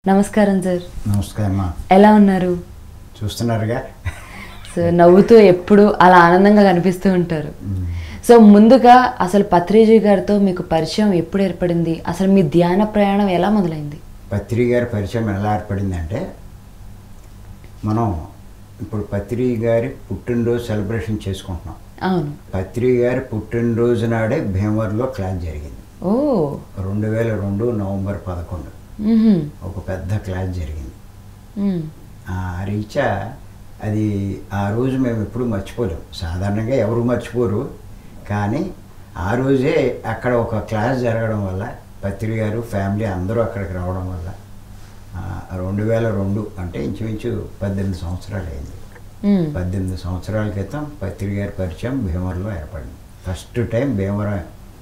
నమస్కారం సార్ నమస్కారం అమ్మా ఎలా ఉన్నారు చూస్తున్నారుగా సో నవ్వుతూ ఎప్పుడు అలా ఆనందంగా కనిపిస్తూ ఉంటారు సో ముందుగా అసలు పత్రిజీ గారితో మీకు పరిచయం ఎప్పుడు ఏర్పడింది అసలు మీ ధ్యాన ప్రయాణం ఎలా మొదలైంది పత్రి గారి పరిచయం ఎలా ఏర్పడిందంటే మనం ఇప్పుడు పత్రి గారి పుట్టినరోజు సెలబ్రేషన్ చేసుకుంటున్నాం అవును పత్రి గారి పుట్టినరోజు నాడే భీమవరంలో క్లాస్ జరిగింది ఓ రెండు వేల రెండు నవంబర్ పదకొండు మ్మ్హ్మ్. ఒక పెద్ద క్లాస్ జరిగింది మ్మ్. ఆ రీత్యా అది ఆ రోజు మేము ఎప్పుడూ మర్చిపోలేం సాధారణంగా ఎవరు మర్చిపోరు కానీ ఆ రోజే అక్కడ ఒక క్లాస్ జరగడం వల్ల పత్రి గారు ఫ్యామిలీ అందరూ అక్కడికి రావడం వల్ల ఆ, రెండు వేల రెండు అంటే ఇంచుమించు పద్దెనిమిది సంవత్సరాలు అయింది మ్మ్. పద్దెనిమిది సంవత్సరాల క్రితం పత్రి గారి పరిచయం భీమవరంలో ఏర్పడింది ఫస్ట్ టైం భీమవరం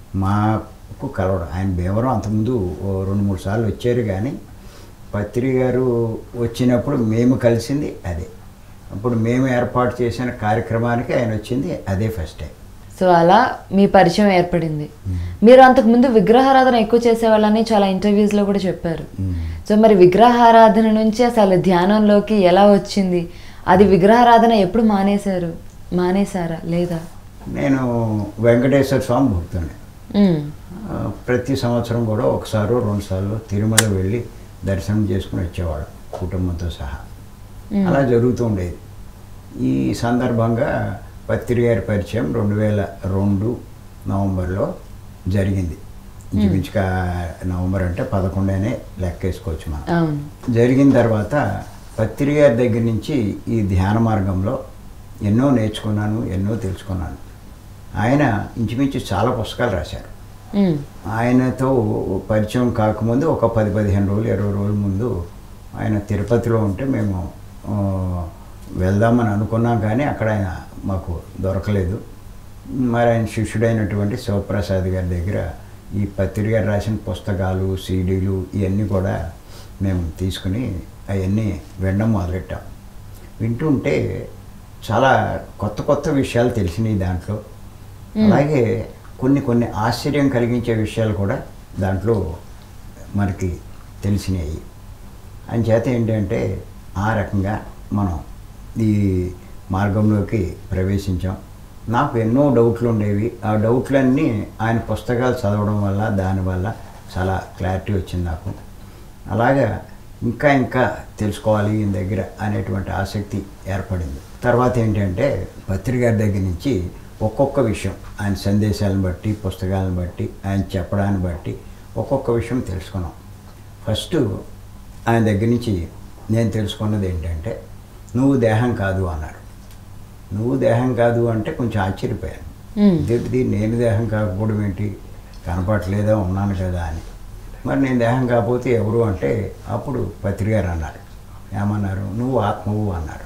మాకు కలవడం ఆయన భీమవరం అంతకుముందు ఓ రెండు మూడు సార్లు వచ్చారు కానీ పత్రి గారు వచ్చినప్పుడు మేము కలిసింది అదే అప్పుడు మేము ఏర్పాటు చేసిన కార్యక్రమానికి ఆయన వచ్చింది అదే ఫస్ట్ టైం సో అలా మీ పరిచయం ఏర్పడింది మీరు అంతకుముందు విగ్రహారాధన ఎక్కువ చేసేవాళ్ళని చాలా ఇంటర్వ్యూస్ లో కూడా చెప్పారు సో మరి విగ్రహారాధన నుంచి అసలు ధ్యానంలోకి ఎలా వచ్చింది అది విగ్రహారాధన ఎప్పుడు మానేశారు మానేశారా లేదా నేను వెంకటేశ్వర స్వామి భక్తుని మ్మ్. ఆ, ప్రతి సంవత్సరం కూడా ఒకసారి రెండు సార్లు తిరుమల వెళ్ళి దర్శనం చేసుకుని వచ్చేవాడు కుటుంబంతో సహా మ్మ్. అలా జరుగుతూ ఉండేది ఈ సందర్భంగా పత్రి గారి పరిచయం రెండు వేల రెండు నవంబర్లో జరిగింది ఇంచుమించుగా నవంబర్ అంటే పదకొండేనే లెక్కేసుకోవచ్చు మనం అవును జరిగిన తర్వాత పత్రి గారి దగ్గర నుంచి ఈ ధ్యాన మార్గంలో ఎన్నో నేర్చుకున్నాను ఎన్నో తెలుసుకున్నాను ఆయన ఇంచుమించు చాలా పుస్తకాలు రాశారు మ్మ్. ఆయనతో పరిచయం కాకముందు ఒక పది పదిహేను రోజులు ఇరవై రోజుల ముందు ఆయన తిరుపతిలో ఉంటే మేము ఆ, వెళ్దామని అనుకున్నాం కానీ అక్కడ ఆయన మాకు దొరకలేదు మరి ఆయన శిష్యుడైనటువంటి శివప్రసాద్ గారి దగ్గర ఈ పత్రి గారు రాసిన పుస్తకాలు సీడీలు ఇవన్నీ కూడా మేము తీసుకుని అవన్నీ వినడం మొదలెట్టాం వింటుంటే చాలా కొత్త కొత్త విషయాలు తెలిసినాయి దాంట్లో అలాగే కొన్ని కొన్ని ఆశ్చర్యం కలిగించే విషయాలు కూడా దాంట్లో మనకి తెలిసినాయి అంచేత ఏంటంటే ఆ రకంగా మనం ఈ మార్గంలోకి ప్రవేశించాం నాకు ఎన్నో డౌట్లు ఉండేవి ఆ డౌట్లన్నీ ఆయన పుస్తకాలు చదవడం వల్ల దానివల్ల చాలా క్లారిటీ వచ్చింది నాకు అలాగా ఇంకా ఇంకా తెలుసుకోవాలి ఈయన దగ్గర అనేటువంటి ఆసక్తి ఏర్పడింది తర్వాత ఏంటంటే పత్రిక గారి దగ్గర నుంచి ఒక్కొక్క విషయం ఆయన సందేశాలను బట్టి పుస్తకాలను బట్టి ఆయన చెప్పడాన్ని బట్టి ఒక్కొక్క విషయం తెలుసుకున్నాం ఫస్ట్ ఆయన దగ్గర నుంచి నేను తెలుసుకున్నది ఏంటంటే నువ్వు దేహం కాదు అన్నారు నువ్వు దేహం కాదు అంటే కొంచెం ఆశ్చర్యపోయాను మ్మ్. ఇదేంటిది నేను దేహం కాకపోవడం ఏంటి కనపట్లేదా ఉన్నాను కదా అని మరి నేను దేహం కాకపోతే ఎవరు అంటే అప్పుడు పత్రికారు అన్నారు ఏమన్నారు నువ్వు ఆత్మవు అన్నారు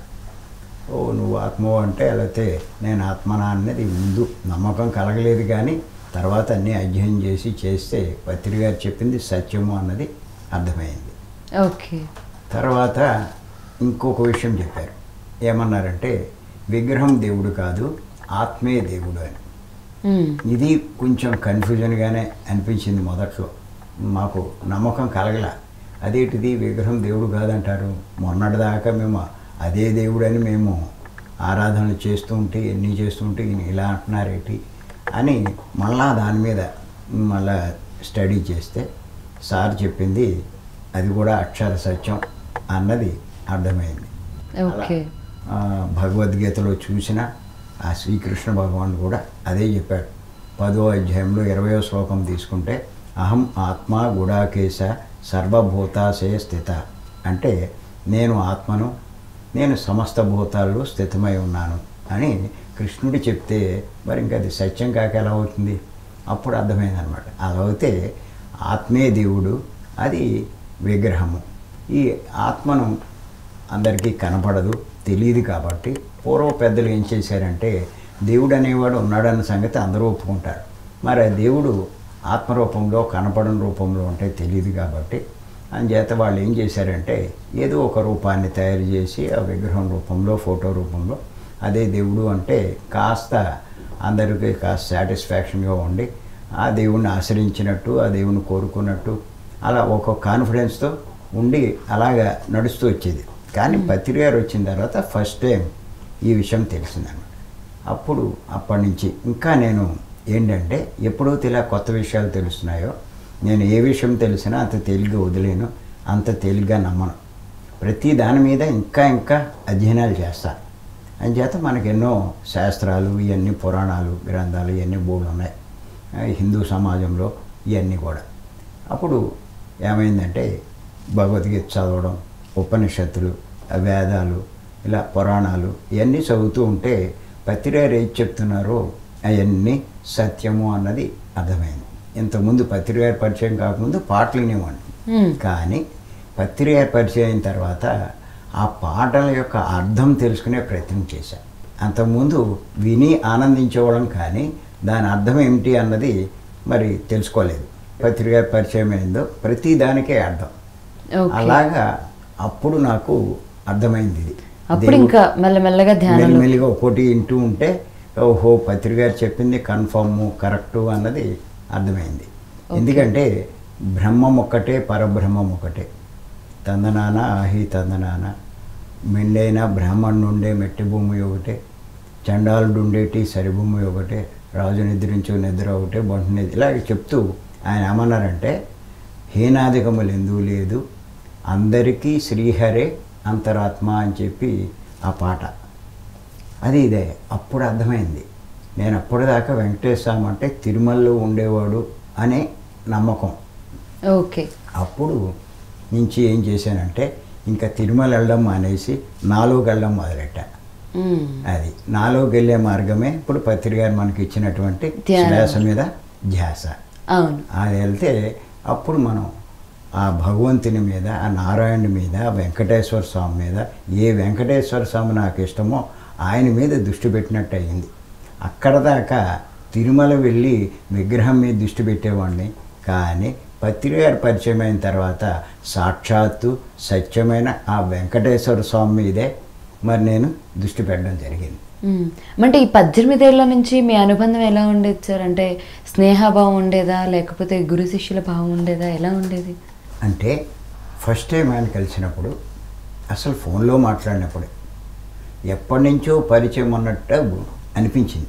ఓ నువ్వు ఆత్మవు అంటే లేకపోతే నేను ఆత్మనా అన్నది ముందు నమ్మకం కలగలేదు కానీ తర్వాత అన్నీ అధ్యయనం చేసి చేస్తే పత్రికారు చెప్పింది సత్యము అన్నది అర్థమైంది ఓకే తర్వాత ఇంకొక విషయం చెప్పారు ఏమన్నారంటే విగ్రహం దేవుడు కాదు ఆత్మే దేవుడు అని మ్మ్. ఇది కొంచెం కన్ఫ్యూజన్గానే అనిపించింది మొదట్లో మాకు నమ్మకం కలగల అదేంటిది విగ్రహం దేవుడు కాదంటారు మొన్నటిదాకా మేము అదే దేవుడని మేము ఆరాధనలు చేస్తూ ఉంటే ఎన్ని చేస్తూ ఉంటే ఈయన ఇలా అంటున్నారేంటి అని మళ్ళా దాని మీద మళ్ళా స్టడీ చేస్తే సార్ చెప్పింది అది కూడా అక్షర సత్యం అన్నది అర్థమైంది ఓకే ఆ, భగవద్గీతలో చూసిన ఆ శ్రీకృష్ణ భగవానుడు కూడా అదే చెప్పాడు పదో అధ్యాయంలో ఇరవయో శ్లోకం తీసుకుంటే అహం ఆత్మ గుడాకేశ సర్వభూతాశయ స్థిత అంటే నేను ఆత్మను నేను సమస్త భూతాల్లో స్థితమై ఉన్నాను అని కృష్ణుడు చెప్తే మరి ఇంకా అది సత్యం కాక ఎలా అవుతుంది అప్పుడు అర్థమైందనమాట అలా అయితే ఆత్మే దేవుడు అది విగ్రహము ఈ ఆత్మను అందరికీ కనపడదు తెలియదు కాబట్టి పూర్వ పెద్దలు ఏం చేశారంటే దేవుడు అనేవాడు ఉన్నాడన్న సంగతి అందరూ ఒప్పుకుంటారు మరి ఆ దేవుడు ఆత్మరూపంలో కనపడని రూపంలో ఉంటే తెలియదు కాబట్టి అంచేత వాళ్ళు ఏం చేశారంటే ఏదో ఒక రూపాన్ని తయారు చేసి ఆ విగ్రహం రూపంలో ఫోటో రూపంలో అదే దేవుడు అంటే కాస్త అందరికీ కాస్త సాటిస్ఫాక్షన్గా ఉండి ఆ దేవుణ్ణి ఆశ్రయించినట్టు ఆ దేవుని కోరుకున్నట్టు అలా ఒక కాన్ఫిడెన్స్తో ఉండి అలాగా నడుస్తూ వచ్చేది కానీ పత్రి గారు వచ్చిన తర్వాత ఫస్ట్ టైం ఈ విషయం తెలిసిందన్నమాట అప్పుడు అప్పటి నుంచి ఇంకా నేను ఏంటంటే ఎప్పుడైతే ఇలా కొత్త విషయాలు తెలుస్తున్నాయో నేను ఏ విషయం తెలిసినా అంత తేలిగ్గా వదిలేను అంత తేలిగ్గా నమ్మను ప్రతి దాని మీద ఇంకా ఇంకా అధ్యయనాలు చేస్తాను అంచేత మనకు ఎన్నో శాస్త్రాలు ఇవన్నీ పురాణాలు గ్రంథాలు ఇవన్నీ బోర్డు ఉన్నాయి ఆ, హిందూ సమాజంలో ఇవన్నీ కూడా అప్పుడు ఏమైందంటే భగవద్గీత చదవడం ఉపనిషత్తులు ఆ వేదాలు ఇలా పురాణాలు ఇవన్నీ చదువుతూ ఉంటే పత్రిగారు ఏది చెప్తున్నారో అవన్నీ సత్యము అన్నది అర్థమైంది ఇంతకుముందు పత్రిగారి పరిచయం కాకముందు పాటలు వినేవాడిని మ్మ్. కానీ పత్రిక పరిచయం అయిన తర్వాత ఆ పాటల యొక్క అర్థం తెలుసుకునే ప్రయత్నం చేశాను అంతకుముందు విని ఆనందించేవాళ్ళం కానీ దాని అర్థం ఏమిటి అన్నది మరి తెలుసుకోలేదు పత్రిక పరిచయం అయిందో ప్రతి దానికే అర్థం ఓకే అలాగా అప్పుడు నాకు అర్థమైంది ఇది అప్పుడు దేవుడు- ఇంకా మెల్లమెల్లగా ధ్యానంలో మెల్లిమెల్లిగా ఒక్కోటి వింటూ ఉంటే ఓహో పత్రిక గారు చెప్పింది కన్ఫర్మ్ కరెక్టు అన్నది అర్థమైంది ఎందుకంటే బ్రహ్మం ఒక్కటే పరబ్రహ్మం ఒకటే తందనాన ఆహి తందనాన మెండైన బ్రాహ్మణుండే మెట్టి భూమి ఒకటే చండాలుడు ఉండేటి సరిభూమి ఒకటే రాజు నిద్రించు నిద్ర ఒకటే బంటు నిద్ర ఇలా చెప్తూ ఆయన ఏమన్నారంటే హీనాధికములు ఎందుకు లేదు అందరికీ శ్రీహరే అంతరాత్మ అని చెప్పి ఆ పాట అది ఇదే అప్పుడు అర్థమైంది నేను అప్పటిదాకా వెంకటేశ్వర స్వామి అంటే తిరుమలలో ఉండేవాడు అనే నమ్మకం ఓకే అప్పుడు నుంచి ఏం చేశానంటే ఇంకా తిరుమల వెళ్ళడం మానేసి నాలోకి వెళ్ళడం మొదలెట్టా మ్మ్. అది నాలోకి వెళ్ళే మార్గమే ఇప్పుడు పత్రిక గారు మనకి ఇచ్చినటువంటి ధ్యానం. శ్వాస మీద ధ్యాస అవును అది వెళ్తే అప్పుడు మనం ఆ భగవంతుని మీద ఆ నారాయణుడి మీద ఆ వెంకటేశ్వర స్వామి మీద ఏ వెంకటేశ్వర స్వామి నాకు ఇష్టమో ఆయన మీద దృష్టి పెట్టినట్టు అయింది అక్కడ దాకా తిరుమల వెళ్ళి విగ్రహం మీద దృష్టి పెట్టేవాడిని కానీ పత్రికారు పరిచయం అయిన తర్వాత సాక్షాత్తు సత్యమైన ఆ వెంకటేశ్వర స్వామి మీదే మరి నేను దృష్టి పెట్టడం జరిగింది మ్మ్. అంటే ఈ పద్దెనిమిదేళ్ల నుంచి మీ అనుబంధం ఎలా ఉండేది సార్ అంటే స్నేహభావం ఉండేదా లేకపోతే గురు శిష్యుల భావం ఉండేదా ఎలా ఉండేది అంటే ఫస్ట్ టైం ఆయన కలిసినప్పుడు అసలు ఫోన్లో మాట్లాడినప్పుడే ఎప్పటి నుంచో పరిచయం ఉన్నట్టు అనిపించింది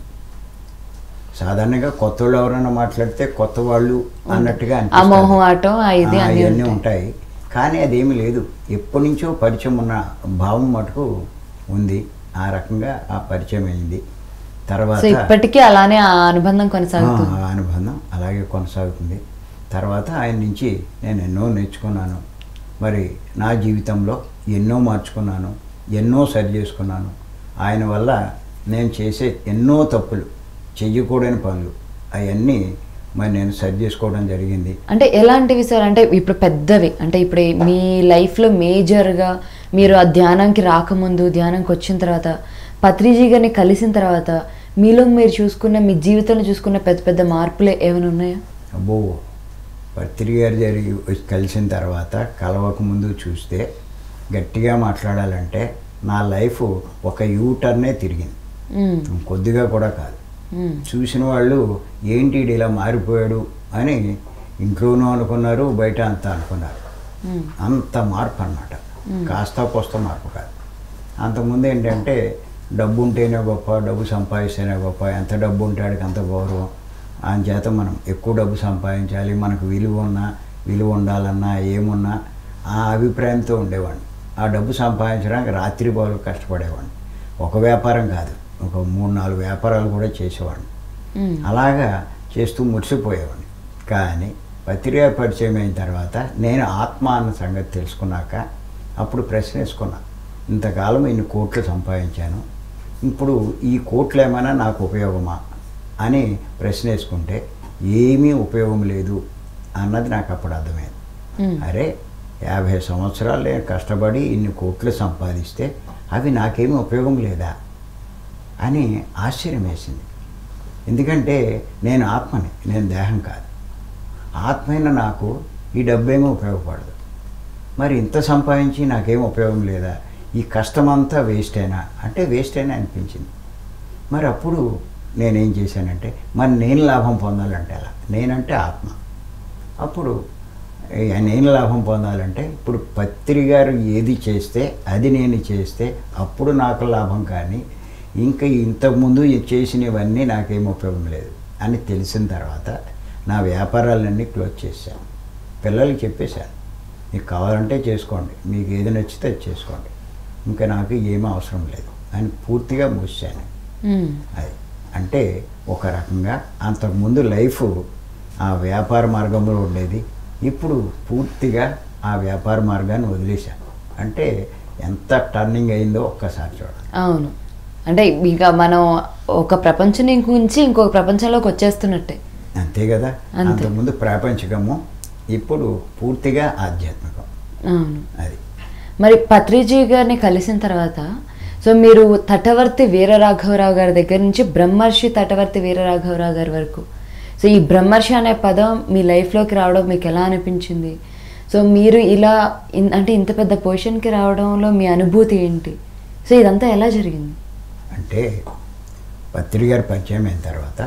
సాధారణంగా కొత్త వాళ్ళు ఎవరైనా మాట్లాడితే కొత్త వాళ్ళు అన్నట్టుగా ఆ అనిపిస్తుంది. మోహం ఆటం ఆ ఇది ఆ, అన్నీ ఇవన్నీ ఉంటాయి. ఉంటాయి కానీ అదేమీ లేదు ఎప్పటి నుంచో పరిచయం ఉన్న భావం మటుకు ఉంది ఆ రకంగా ఆ పరిచయం అయింది సో తర్వాత ఇప్పటికీ అలానే ఆ అనుబంధం కొనసాగుతుంది ఆ అనుబంధం అలాగే కొనసాగుతుంది తర్వాత ఆయన నుంచి నేను ఎన్నో నేర్చుకున్నాను మరి నా జీవితంలో ఎన్నో మార్చుకున్నాను ఎన్నో సరి చేసుకున్నాను ఆయన వల్ల నేను చేసే ఎన్నో తప్పులు చెయ్యకూడని పనులు అవన్నీ మరి నేను సరి చేసుకోవడం జరిగింది అంటే ఎలాంటివి సార్ అంటే ఇప్పుడు పెద్దవి అంటే ఇప్పుడు మీ లైఫ్లో మేజర్గా మీరు ఆ ధ్యానంకి రాకముందు ధ్యానంకి వచ్చిన తర్వాత పత్రిజీ గారిని కలిసిన తర్వాత మీలో మీరు చూసుకున్న మీ జీవితంలో చూసుకున్న పెద్ద పెద్ద మార్పులు ఏమైనా ఉన్నాయా అబ్బో పత్రిక గారు జరిగి వచ్చి కలిసిన తర్వాత కలవక ముందు చూస్తే గట్టిగా మాట్లాడాలంటే నా లైఫ్ ఒక యూ టర్నే తిరిగింది మ్మ్. కొద్దిగా కూడా కాదు మ్మ్. చూసిన వాళ్ళు ఏంటి ఈడు ఇలా మారిపోయాడు అని ఇంట్లోనూ అనుకున్నారు బయట అంతా అనుకున్నారు మ్మ్. అంత మార్పు అన్నమాట కాస్త కోస్త మార్పు కాదు అంతకుముందు ఏంటంటే డబ్బు ఉంటేనే గొప్ప డబ్బు సంపాదిస్తేనే గొప్ప ఎంత డబ్బు ఉంటే ఆడికి అంత గౌరవం అని చేత మనం ఎక్కువ డబ్బు సంపాదించాలి మనకు విలువ ఉన్నా విలువ ఉండాలన్నా ఏమున్నా ఆ అభిప్రాయంతో ఉండేవాడిని ఆ డబ్బు సంపాదించడానికి రాత్రి పగలు కష్టపడేవాడిని ఒక వ్యాపారం కాదు ఒక మూడు నాలుగు వ్యాపారాలు కూడా చేసేవాడిని మ్మ్. అలాగా చేస్తూ మురిసిపోయేవాడిని కానీ పత్రికా పరిచయం అయిన తర్వాత నేను ఆత్మ అన్న సంగతి తెలుసుకున్నాక అప్పుడు ప్రశ్న వేసుకున్నా ఇంతకాలం ఇన్ని కోట్లు సంపాదించాను ఇప్పుడు ఈ కోట్లు ఏమైనా నాకు ఉపయోగమా అని ప్రశ్న వేసుకుంటే ఏమీ ఉపయోగం లేదు అన్నది నాకు అప్పుడు అర్థమైంది మ్మ్. అరే యాభై సంవత్సరాలు నేను కష్టపడి ఇన్ని కోట్లు సంపాదిస్తే అవి నాకేమీ ఉపయోగం లేదా అని ఆశ్చర్యం వేసింది ఎందుకంటే నేను ఆత్మని నేను దేహం కాదు ఆత్మైన నాకు ఈ డబ్బేమీ ఉపయోగపడదు మరి ఇంత సంపాదించి నాకేం ఉపయోగం లేదా ఈ కష్టమంతా వేస్టేనా అంటే వేస్టేనా అనిపించింది మరి అప్పుడు నేనేం చేశానంటే మరి నేను లాభం పొందాలంటే అలా నేనంటే ఆత్మ అప్పుడు ఆయన ఏం లాభం పొందాలంటే ఇప్పుడు పత్రి గారు ఏది చేస్తే అది నేను చేస్తే అప్పుడు నాకు లాభం కానీ ఇంకా ఇంతకుముందు చేసినవన్నీ నాకేం ఉపయోగం లేదు అని తెలిసిన తర్వాత నా వ్యాపారాలన్నీ క్లోజ్ చేశాను పిల్లలకి చెప్పేశాను మీకు కావాలంటే చేసుకోండి మీకు ఏది నచ్చితే అది చేసుకోండి ఇంకా నాకు ఏమీ అవసరం లేదు అని పూర్తిగా మూసాను ఉమ్, అది అంటే ఒక రకంగా అంతకుముందు లైఫ్ ఆ వ్యాపార మార్గంలో ఉండేది ఇప్పుడు పూర్తిగా ఆ వ్యాపార మార్గాన్ని వదిలేశాను అంటే ఎంత టర్నింగ్ అయిందో ఒక్కసారి చూడండి అవును అంటే ఇక మనం ఒక ప్రపంచం నుంచి ఇంకొక ప్రపంచంలోకి వచ్చేస్తున్నట్టే అంతే కదా అంతే. అంతకుముందు ప్రాపంచికము ఇప్పుడు పూర్తిగా ఆధ్యాత్మికం అవును అది మరి పత్రిజీ గారిని కలిసిన తర్వాత సో మీరు తటవర్తి వీరరాఘవరావు గారి దగ్గర నుంచి బ్రహ్మర్షి తటవర్తి వీరరాఘవరావు గారి వరకు సో ఈ బ్రహ్మర్షి అనే పదం మీ లైఫ్లోకి రావడం మీకు ఎలా అనిపించింది సో మీరు ఇలా ఇన్- అంటే ఇంత పెద్ద పొజిషన్కి రావడంలో మీ అనుభూతి ఏంటి సో ఇదంతా ఎలా జరిగింది అంటే పత్రి గారి పరిచయం అయిన తర్వాత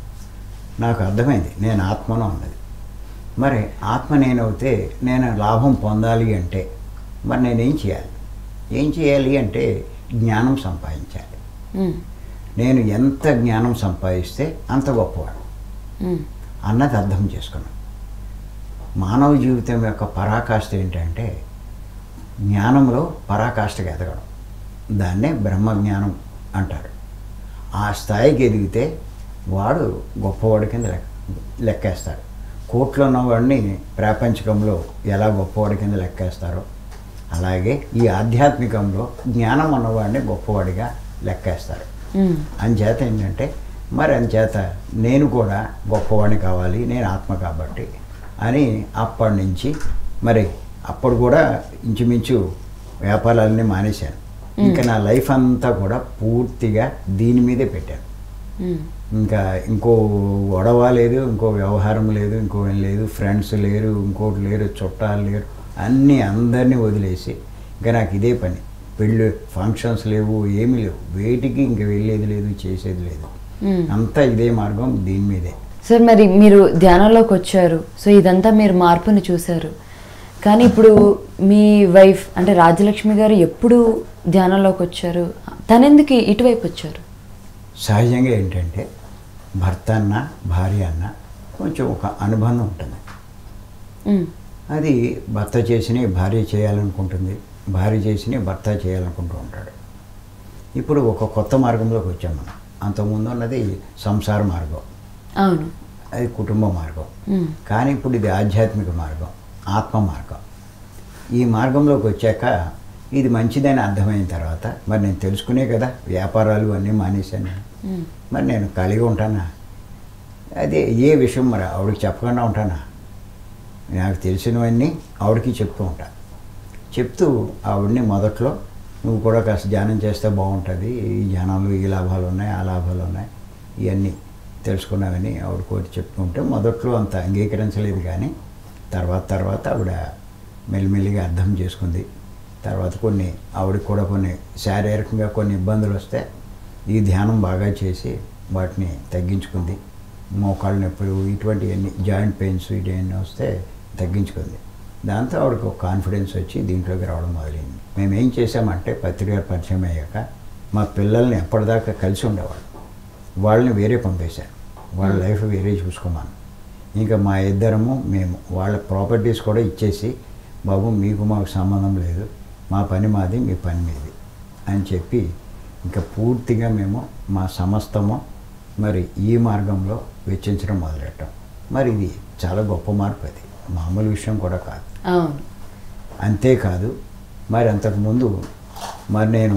నాకు అర్థమైంది నేను ఆత్మను ఉన్నది మరి ఆత్మ నేనవుతే నేను లాభం పొందాలి అంటే మరి నేనేం చేయాలి ఏం చేయాలి అంటే జ్ఞానం సంపాదించాలి ఉమ్, నేను ఎంత జ్ఞానం సంపాదిస్తే అంత గొప్పవాడు ఉమ్, అన్నది అర్థం చేసుకున్నాను మానవ జీవితం యొక్క పరాకాష్ఠ ఏంటంటే జ్ఞానంలో పరాకాష్ఠకి ఎదగడం దాన్నే బ్రహ్మజ్ఞానం అంటారు ఆ స్థాయికి ఎదిగితే వాడు గొప్పవాడి కింద లెక్క లెక్కేస్తాడు కోట్లో ఉన్నవాడిని ప్రాపంచికంలో ఎలా గొప్పవాడి కింద లెక్కేస్తారో అలాగే ఈ ఆధ్యాత్మికంలో జ్ఞానం ఉన్నవాడిని గొప్పవాడిగా లెక్కేస్తారు ఉమ్, అంచేత ఏంటంటే మరి అంచేత నేను కూడా గొప్పవాడిని కావాలి నేను ఆత్మ కాబట్టి అని అప్పటి నుంచి మరి అప్పుడు కూడా ఇంచుమించు వ్యాపారాలన్నీ మానేశాను ఇంకా నా లైఫ్ అంతా కూడా పూర్తిగా దీని మీదే పెట్టాను ఉమ్, ఇంకా ఇంకో గొడవ లేదు ఇంకో వ్యవహారం లేదు ఇంకో ఏం లేదు ఫ్రెండ్స్ లేరు ఇంకోటి లేరు చుట్టాలు లేరు అన్నీ అందరినీ వదిలేసి ఇంకా నాకు ఇదే పని పెళ్ళి ఫంక్షన్స్ లేవు ఏమీ లేవు వేటికి ఇంక వెళ్ళేది లేదు చేసేది లేదు ఉమ్. అంతా ఇదే మార్గం దీని మీదే సార్ మరి మీరు ధ్యానంలోకి వచ్చారు సో ఇదంతా మీరు మార్పుని చూశారు కానీ ఇప్పుడు మీ వైఫ్ అంటే రాజలక్ష్మి గారు ఎప్పుడు ధ్యానంలోకి వచ్చారు తనెందుకు ఇటువైపు వచ్చారు సహజంగా ఏంటంటే భర్త అన్న భార్య అన్న కొంచెం ఒక అనుబంధం ఉంటుంది ఉమ్, అది భర్త చేసిన భార్య చేయాలనుకుంటుంది భార్య చేసిన భర్త చేయాలనుకుంటూ ఉంటాడు ఇప్పుడు ఒక కొత్త మార్గంలోకి వచ్చాం మనం అంతకుముందు ఉన్నది సంసార మార్గం అవును అది కుటుంబ మార్గం ఉమ్, కానీ ఇప్పుడు ఇది ఆధ్యాత్మిక మార్గం ఆత్మ మార్గం ఈ మార్గంలోకి వచ్చాక ఇది మంచిదని అర్థమైన తర్వాత మరి నేను తెలుసుకునే కదా వ్యాపారాలు అన్నీ మానేశాను నేను. ఉమ్, మరి నేను ఖాళీగా ఉంటానా అదే ఏ విషయం మరి ఆవిడకి చెప్పకుండా ఉంటానా నాకు తెలిసినవన్నీ ఆవిడకి చెప్తూ ఉంటా చెప్తూ ఆవిడని మొదట్లో నువ్వు కూడా కాస్త ధ్యానం చేస్తే బాగుంటుంది ఈ ధ్యానంలో ఈ లాభాలు ఉన్నాయి ఆ లాభాలు ఉన్నాయి ఇవన్నీ తెలుసుకున్నావని ఆవిడ కోరి చెప్తూ ఉంటే మొదట్లో అంత అంగీకరించలేదు కానీ తర్వాత తర్వాత ఆవిడ మెల్లిమెల్లిగా అర్థం చేసుకుంది తర్వాత కొన్ని ఆవిడకి కూడా కొన్ని శారీరకంగా కొన్ని ఇబ్బందులు వస్తే ఈ ధ్యానం బాగా చేసి వాటిని తగ్గించుకుంది మోకాళ్ళ నొప్పులు ఇటువంటివన్నీ జాయింట్ పెయిన్స్ ఇవన్నీ వస్తే తగ్గించుకుంది దాంతో ఆవిడకి ఒక కాన్ఫిడెన్స్ వచ్చి దీంట్లోకి రావడం మొదలైంది మేము ఏం చేసామంటే పత్రికారు పరిచయం అయ్యాక మా పిల్లల్ని ఎప్పటిదాకా కలిసి ఉండేవాళ్ళు వాళ్ళని వేరే పంపేశాను వాళ్ళ లైఫ్ వేరే చూసుకోమని ఇంకా మా ఇద్దరము మేము వాళ్ళ ప్రాపర్టీస్ కూడా ఇచ్చేసి బాబు మీకు మాకు సంబంధం లేదు మా పని మాది మీ పని మీది అని చెప్పి ఇంకా పూర్తిగా మేము మా సమస్తము మరి ఈ మార్గంలో వెచ్చించడం మొదలెట్టాం మరి ఇది చాలా గొప్ప మార్పు అది మామూలు విషయం కూడా కాదు అవును అంతేకాదు మరి అంతకుముందు మరి నేను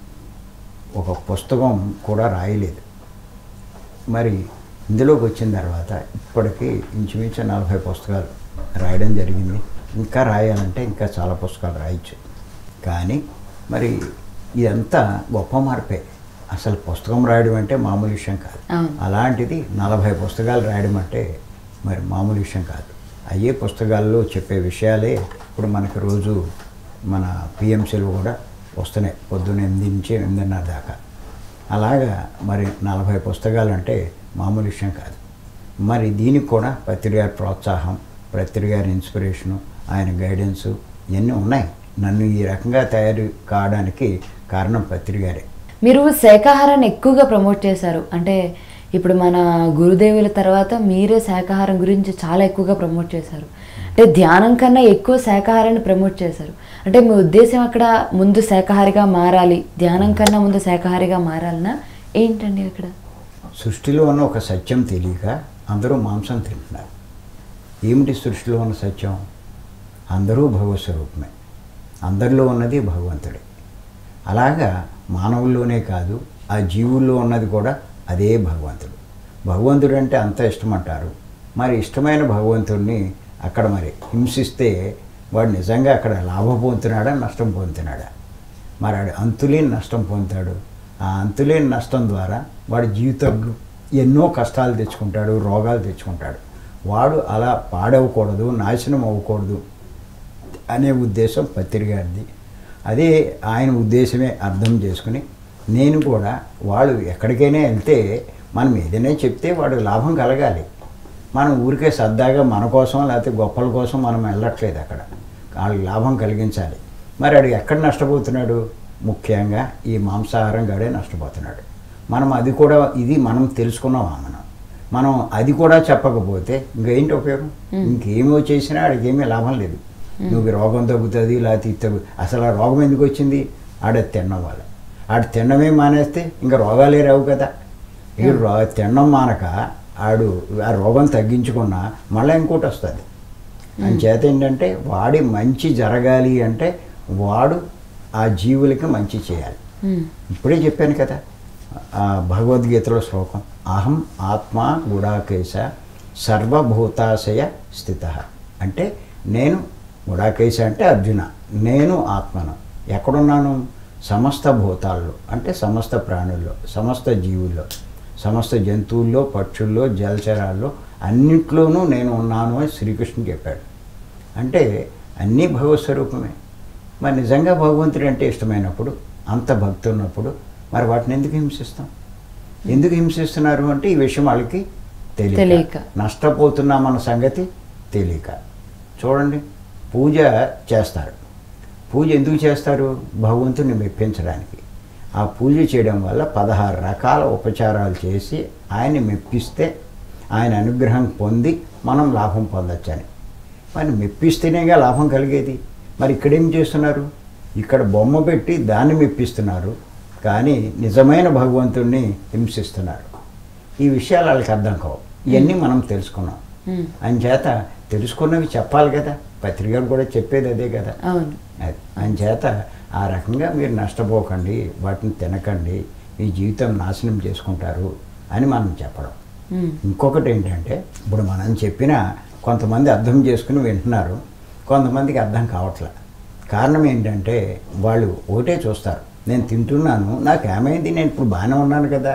ఒక పుస్తకం కూడా రాయలేదు మరి ఇందులోకి వచ్చిన తర్వాత ఇప్పటికీ ఇంచుమించు నలభై పుస్తకాలు రాయడం జరిగింది ఇంకా రాయాలంటే ఇంకా చాలా పుస్తకాలు రాయొచ్చు కానీ మరి ఇదంతా గొప్ప మార్పే అసలు పుస్తకం రాయడం అంటే మామూలు విషయం కాదు అవును. అలాంటిది నలభై పుస్తకాలు రాయడం అంటే మరి మామూలు విషయం కాదు అయ్యే పుస్తకాల్లో చెప్పే విషయాలే ఇప్పుడు మనకి రోజు మన పిఎంసీలు కూడా వస్తున్నాయి పొద్దున్న ఎనిమిది నుంచి ఎనిమిదిన్నర దాకా అలాగా మరి నలభై పుస్తకాలు అంటే మామూలు విషయం కాదు మరి దీనికి కూడా పత్రిక ప్రోత్సాహం ప్రత్రి గారి ఇన్స్పిరేషను ఆయన గైడెన్సు ఇవన్నీ ఉన్నాయి నన్ను ఈ రకంగా తయారు కావడానికి కారణం పత్రి గారే మీరు శాకాహారాన్ని ఎక్కువగా ప్రమోట్ చేశారు అంటే ఇప్పుడు మన గురుదేవుల తర్వాత మీరే శాకాహారం గురించి చాలా ఎక్కువగా ప్రమోట్ చేశారు అంటే ధ్యానం కన్నా ఎక్కువ శాకాహారాన్ని ప్రమోట్ చేశారు అంటే మీ ఉద్దేశం అక్కడ ముందు శాకాహారిగా మారాలి ధ్యానం కన్నా ముందు శాకాహారిగా మారాలనా ఏంటండి అక్కడ సృష్టిలో ఉన్న ఒక సత్యం తెలియక అందరూ మాంసం తింటున్నారు ఏమిటి సృష్టిలో ఉన్న సత్యం అందరూ భగవత్ స్వరూపమే అందరిలో ఉన్నది భగవంతుడే అలాగా మానవుల్లోనే కాదు ఆ జీవుల్లో ఉన్నది కూడా అదే భగవంతుడు భగవంతుడు అంటే అంత ఇష్టమంటారు మరి ఇష్టమైన భగవంతుడిని అక్కడ మరి హింసిస్తే వాడు నిజంగా అక్కడ లాభం పొందుతున్నాడా నష్టం పొందుతున్నాడా మరి ఆడు అంతులేని నష్టం పొందుతాడు ఆ అంతులేని నష్టం ద్వారా వాడి జీవితంలో ఎన్నో కష్టాలు తెచ్చుకుంటాడు రోగాలు తెచ్చుకుంటాడు వాడు అలా పాడవకూడదు నాశనం అవ్వకూడదు అనే ఉద్దేశం పత్రి గారిది అదే ఆయన ఉద్దేశమే అర్థం చేసుకుని నేను కూడా వాళ్ళు ఎక్కడికైనా వెళ్తే మనం ఏదైనా చెప్తే వాడు లాభం కలగాలి మనం ఊరికే సరదాగా మన కోసం లేకపోతే గొప్పల కోసం మనం వెళ్ళట్లేదు అక్కడ వాళ్ళకి లాభం కలిగించాలి మరి వాడు ఎక్కడ నష్టపోతున్నాడు ముఖ్యంగా ఈ మాంసాహారం గడే నష్టపోతున్నాడు మనం అది కూడా ఇది మనం తెలుసుకున్నామా మనం మనం అది కూడా చెప్పకపోతే ఇంకేంటి ఉపయోగం ఇంకేమో చేసినా ఆడికి ఏమీ లాభం లేదు నువ్వు రోగం తగ్గుతుంది లేకపోతే ఇది తగ్గు అసలు ఆ రోగం ఎందుకు వచ్చింది ఆడ తినడం వల్ల ఆడు తినడమే మానేస్తే ఇంకా రోగాలే రావు కదా ఈ రో తినడం మానక ఆడు ఆ రోగం తగ్గించుకున్నా మళ్ళీ ఇంకోటి వస్తుంది అంచేత ఏంటంటే వాడి మంచి జరగాలి అంటే వాడు ఆ జీవులకి మంచి చేయాలి మ్మ్. ఇప్పుడే చెప్పాను కదా ఆ భగవద్గీతలో శ్లోకం అహం ఆత్మ గుడాకేశ సర్వభూతాశయ స్థిత అంటే నేను గుడాకేశ అంటే అర్జున నేను ఆత్మను ఎక్కడున్నాను సమస్త భూతాల్లో అంటే సమస్త ప్రాణుల్లో సమస్త జీవుల్లో సమస్త జంతువుల్లో పక్షుల్లో జలచరాల్లో అన్నిట్లోనూ నేను ఉన్నాను అని శ్రీకృష్ణుడు చెప్పాడు అంటే అన్నీ భగవత్ స్వరూపమే మరి నిజంగా భగవంతుడు అంటే ఇష్టమైనప్పుడు అంత భక్తి ఉన్నప్పుడు మరి వాటిని ఎందుకు హింసిస్తాం ఎందుకు హింసిస్తున్నారు అంటే ఈ విషయం వాళ్ళకి తెలియక. తెలియక నష్టపోతున్నామన్న సంగతి తెలియక చూడండి పూజ చేస్తారు పూజ ఎందుకు చేస్తారు భగవంతుని మెప్పించడానికి ఆ పూజ చేయడం వల్ల పదహారు రకాల ఉపచారాలు చేసి ఆయన్ని మెప్పిస్తే ఆయన అనుగ్రహం పొంది మనం లాభం పొందొచ్చని మరి మెప్పిస్తేనేగా లాభం కలిగేది మరి ఇక్కడేం చేస్తున్నారు ఇక్కడ బొమ్మ పెట్టి దాన్ని మెప్పిస్తున్నారు కానీ నిజమైన భగవంతుణ్ణి హింసిస్తున్నారు ఈ విషయాలు వాళ్ళకి అర్థం కావు ఇవన్నీ మనం తెలుసుకున్నాం మ్మ్. అంచేత తెలుసుకున్నవి చెప్పాలి కదా పత్రికలు కూడా చెప్పేది అదే కదా అవును అది అంచేత ఆ రకంగా మీరు నష్టపోకండి వాటిని తినకండి మీ జీవితం నాశనం చేసుకుంటారు అని మనం చెప్పడం మ్మ్. ఇంకొకటి ఏంటంటే ఇప్పుడు మనం చెప్పిన కొంతమంది అర్థం చేసుకుని వింటున్నారు కొంతమందికి అర్థం కావట్లే కారణం ఏంటంటే వాళ్ళు ఒకటే చూస్తారు నేను తింటున్నాను నాకు ఏమైంది నేను ఇప్పుడు బాగానే ఉన్నాను కదా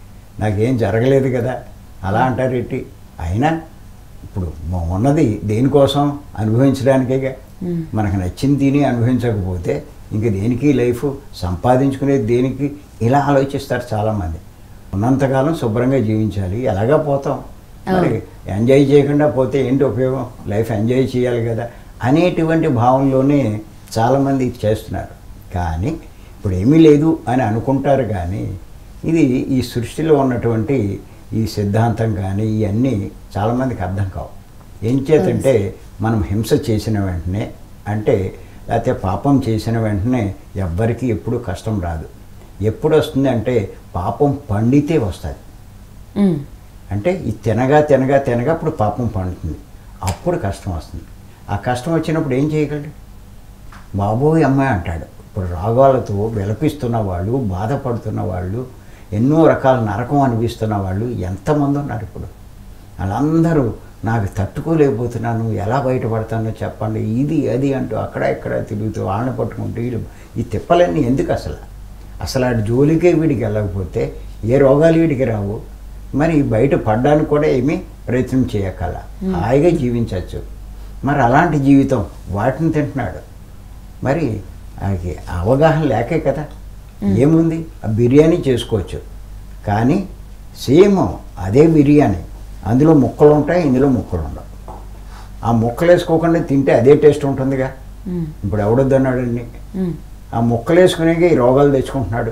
నాకేం జరగలేదు కదా అలా అంటారు ఏంటి అయినా ఇప్పుడు మ- ఉన్నది దేనికోసం అనుభవించడానికేగా మ్మ్. మనకు నచ్చింది తిని అనుభవించకపోతే ఇంక దేనికి లైఫ్ సంపాదించుకునేది దేనికి ఇలా ఆలోచిస్తారు చాలామంది ఉన్నంతకాలం శుభ్రంగా జీవించాలి ఎలాగా పోతాం మరి ఎంజాయ్ చేయకుండా పోతే ఏంటి ఉపయోగం లైఫ్ ఎంజాయ్ చేయాలి కదా అనేటువంటి భావంలోనే చాలామంది ఇది చేస్తున్నారు కానీ ఇప్పుడు ఏమీ లేదు అని అనుకుంటారు కానీ ఇది ఈ సృష్టిలో ఉన్నటువంటి ఈ సిద్ధాంతం కానీ ఇవన్నీ చాలామందికి అర్థం కావు ఏం చేతంటే మనం హింస చేసిన వెంటనే అంటే లేకపోతే పాపం చేసిన వెంటనే ఎవ్వరికీ ఎప్పుడు కష్టం రాదు ఎప్పుడు వస్తుంది అంటే పాపం పండితే వస్తుంది మ్మ్. అంటే ఈ తినగా తినగా తినగా అప్పుడు పాపం పండుతుంది అప్పుడు కష్టం వస్తుంది ఆ కష్టం వచ్చినప్పుడు ఏం చేయగలడు బాబోయ్ అమ్మాయి అంటాడు ఇప్పుడు రాగాలతో విలపిస్తున్న వాళ్ళు బాధపడుతున్న వాళ్ళు ఎన్నో రకాల నరకం అనిపిస్తున్న వాళ్ళు ఎంతమంది ఉన్నారు ఇప్పుడు వాళ్ళందరూ నాకు తట్టుకోలేకపోతున్నాను ఎలా బయటపడతానో చెప్పండి ఇది అది అంటూ అక్కడ ఇక్కడ తిరుగుతూ వాళ్ళని పట్టుకుంటూ వీళ్ళు ఈ తిప్పలన్నీ ఎందుకు అసలు అసలు ఆ జోలికే వీడికి వెళ్ళకపోతే ఏ రోగాలు వీడికి రావు మరి బయట పడ్డానికి కూడా ఏమీ ప్రయత్నం చేయకల హాయిగా జీవించవచ్చు మరి అలాంటి జీవితం వాటిని తింటున్నాడు మరి ఆయనకి అవగాహన లేకే కదా ఏముంది ఆ బిర్యానీ చేసుకోవచ్చు కానీ సేమ్ అదే బిర్యానీ అందులో ముక్కలు ఉంటాయి ఇందులో ముక్కలు ఉండవు ఆ ముక్కలు వేసుకోకుండా తింటే అదే టేస్ట్ ఉంటుందిగా ఉమ్, ఇప్పుడు ఎవడొద్దన్నాడండి ఉమ్, ఆ ముక్కలు వేసుకునేకి ఈ రోగాలు తెచ్చుకుంటున్నాడు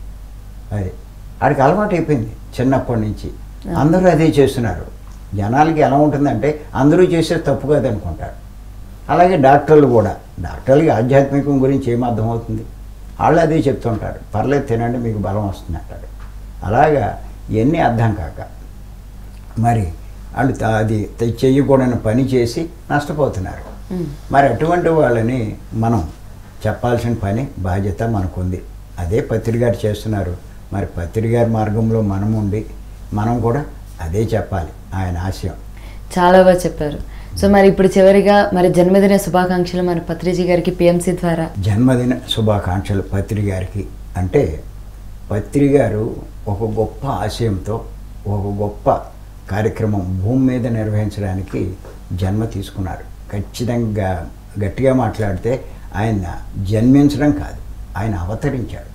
అది ఆడికి అలవాటు అయిపోయింది చిన్నప్పటి నుంచి అందరూ అదే చేస్తున్నారు జనాలకి ఎలా ఉంటుందంటే అందరూ చేసే తప్పు కాదనుకుంటారు అలాగే డాక్టర్లు కూడా డాక్టర్లకి ఆధ్యాత్మికం గురించి ఏం అర్థమవుతుంది వాళ్ళు అదే చెప్తుంటారు పర్లేదు తినండి మీకు బలం వస్తుంది అంటాడు అలాగా ఇవన్నీ అర్థం కాక మరి వాళ్ళు త- అది తె- చెయ్యకూడని పని చేసి నష్టపోతున్నారు ఉమ్. మరి అటువంటి వాళ్ళని మనం చెప్పాల్సిన పని బాధ్యత మనకుంది అదే పత్రి గారు చేస్తున్నారు మరి పత్రి గారి మార్గంలో మనం ఉండి మనం కూడా అదే చెప్పాలి ఆయన ఆశయం చాలా బాగా చెప్పారు సో మరి ఇప్పుడు చివరిగా మరి జన్మదిన శుభాకాంక్షలు మన పత్రిజీ గారికి పిఎంసి ద్వారా జన్మదిన శుభాకాంక్షలు పత్రి గారికి అంటే పత్రి గారు ఒక గొప్ప ఆశయంతో ఒక గొప్ప కార్యక్రమం భూమి మీద నిర్వహించడానికి జన్మ తీసుకున్నారు ఖచ్చితంగా గట్టిగా మాట్లాడితే ఆయన జన్మించడం కాదు ఆయన అవతరించాడు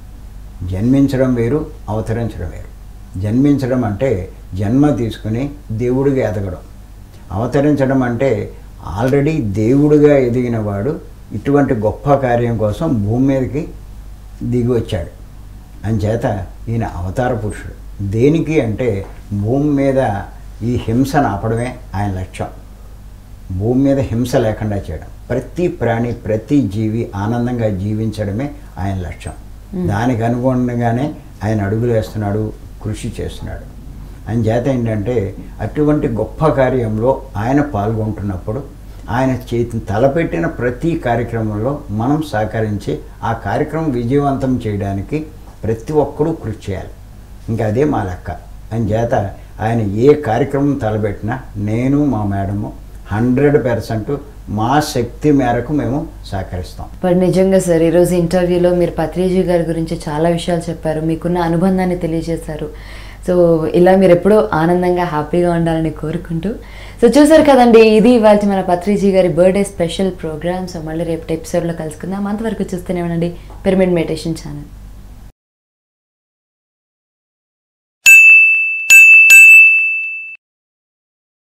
జన్మించడం వేరు అవతరించడం వేరు జన్మించడం అంటే జన్మ తీసుకుని దేవుడిగా ఎదగడం అవతరించడం అంటే ఆల్రెడీ దేవుడిగా ఎదిగిన వాడు ఇటువంటి గొప్ప కార్యం కోసం భూమి మీదకి దిగి వచ్చాడు అంచేత ఈయన అవతార పురుషుడు దేనికి అంటే భూమి మీద ఈ హింసను ఆపడమే ఆయన లక్ష్యం భూమి మీద హింస లేకుండా చేయడం ప్రతి ప్రాణి ప్రతి జీవి ఆనందంగా జీవించడమే ఆయన లక్ష్యం దానికి అనుగుణంగానే ఆయన అడుగులు వేస్తున్నాడు కృషి చేస్తున్నాడు ఆయన చేత ఏంటంటే అటువంటి గొప్ప కార్యంలో ఆయన పాల్గొంటున్నప్పుడు ఆయన చేతి తలపెట్టిన ప్రతి కార్యక్రమంలో మనం సహకరించి ఆ కార్యక్రమం విజయవంతం చేయడానికి ప్రతి ఒక్కరూ కృషి చేయాలి ఇంకా అదే మా లెక్క అని చేత ఆయన ఏ కార్యక్రమం తలపెట్టినా నేను మా మేడము హండ్రెడ్ పర్సెంట్ మా శక్తి మేరకు మేము సహకరిస్తాం బట్ నిజంగా సార్ ఈరోజు ఇంటర్వ్యూలో మీరు పత్రిజీ గారి గురించి చాలా విషయాలు చెప్పారు మీకున్న అనుబంధాన్ని తెలియజేశారు సో ఇలా మీరు ఎప్పుడూ ఆనందంగా హ్యాపీగా ఉండాలని కోరుకుంటూ సో చూసారు కదండి ఇది ఇవాళ మన పత్రిజీ గారి బర్త్డే స్పెషల్ ప్రోగ్రామ్ సో మళ్ళీ రేపు ఎపిసోడ్లో కలుసుకుందాం అంతవరకు చూస్తూనే ఉండండి పిరమిడ్ మెడిటేషన్ ఛానల్